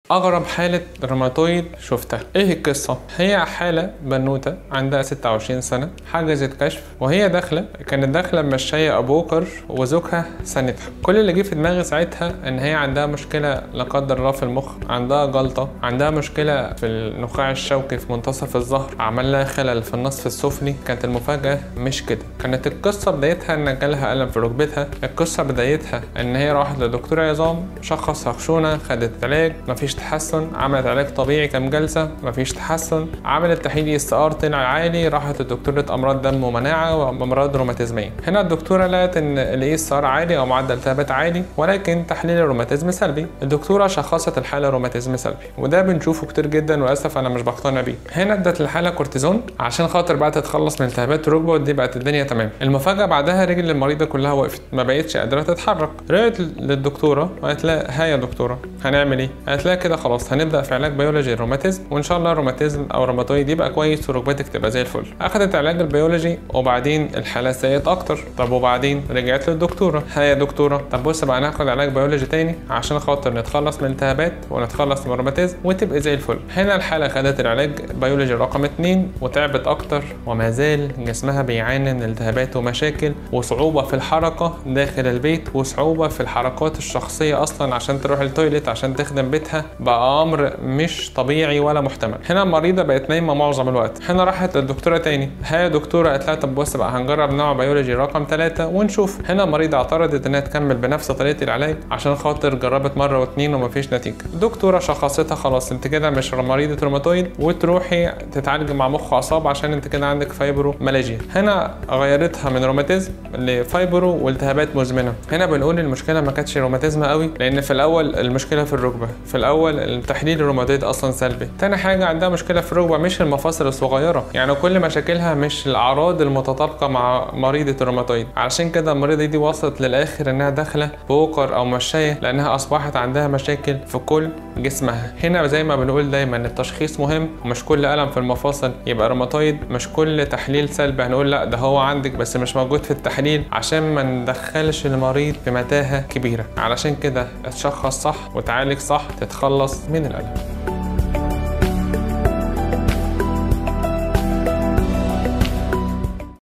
اغرب حاله روماتويد شفتها ايه القصه هي حاله بنوته عندها 26 سنه حجزت كشف وهي داخله كانت داخله مشايه ابوكر وزوجها ساندها كل اللي جه في دماغي ساعتها ان هي عندها مشكله لا قدر الله في المخ عندها جلطه عندها مشكله في النخاع الشوكي في منتصف الظهر عمل لها خلل في النصف السفلي كانت المفاجاه مش كده كانت القصه بدايتها ان جالها الم في ركبتها القصه بدايتها ان هي راحت لدكتور عظام شخص خشونه خدت علاج مفيش تحسن عملت علاج طبيعي كام جلسه مفيش تحسن عملت تحليل اس ار طلع عالي راحت لدكتوره امراض دم ومناعه وامراض روماتيزميه هنا الدكتوره لقت ان الاي اس ار عالي او معدل التهابات عالي ولكن تحليل الروماتيزم سلبي الدكتوره شخصت الحاله روماتيزم سلبي وده بنشوفه كتير جدا وللاسف انا مش بقتنع بيه هنا ادت الحاله كورتيزون عشان خاطر بقى تتخلص من التهابات الركبه ودي بقت الدنيا تمام المفاجاه بعدها رجل المريضه كلها وقفت ما بقتش قادره تتحرك رجعت للدكتوره وقالت لها ها يا دكتوره هنعمل ايه قالت لها كده خلاص هنبدا في علاج بيولوجي الروماتيزم وان شاء الله الروماتيزم او الروماتويد يبقى كويس وركبتك تبقى زي الفل اخذت علاج البيولوجي وبعدين الحاله سيئت اكتر طب وبعدين رجعت للدكتوره ها يا دكتوره طب بص بقى ناخد علاج بيولوجي تاني عشان خاطر نتخلص من الالتهابات ونتخلص من الروماتيزم وتبقى زي الفل هنا الحاله خدت العلاج بيولوجي رقم اتنين وتعبت اكتر وما زال جسمها بيعاني من التهابات ومشاكل وصعوبه في الحركه داخل البيت وصعوبه في الحركات الشخصيه اصلا عشان تروح التويليت عشان تخدم بيتها بقى امر مش طبيعي ولا محتمل هنا المريضه بقت نايمه معظم الوقت هنا راحت للدكتوره تاني ها يا دكتوره قالت لها طب بص بقى هنجرب نوع بيولوجي رقم ثلاثة ونشوف هنا المريضه اعترضت انها تكمل بنفس طريقه العلاج عشان خاطر جربت مره واتنين ومفيش نتيجه الدكتوره شخصتها خلاص انت كده مش مريضه روماتويد وتروحي تتعالجي مع مخ واعصاب عشان انت كده عندك فايبرو مالاجيا هنا غيرتها من روماتيزم لفايبرو والتهابات مزمنه هنا بنقول المشكله ما كانتش روماتيزم قوي لان في الاول المشكله في الركبه في الاول التحليل الروماتويد اصلا سلبي تاني حاجه عندها مشكله في الركبه مش المفاصل الصغيره يعني كل مشاكلها مش الاعراض المتطابقه مع مريضه الروماتويد علشان كده المريضه دي وصلت للاخر انها داخله بوكر او مشايه لانها اصبحت عندها مشاكل في كل جسمها هنا زي ما بنقول دايما التشخيص مهم ومش كل الم في المفاصل يبقى روماتويد مش كل تحليل سلبي هنقول لا ده هو عندك بس مش موجود في التحليل عشان ما ندخلش المريض في متاهه كبيره علشان كده اتشخص صح وتعالج صح تتخلص من الالم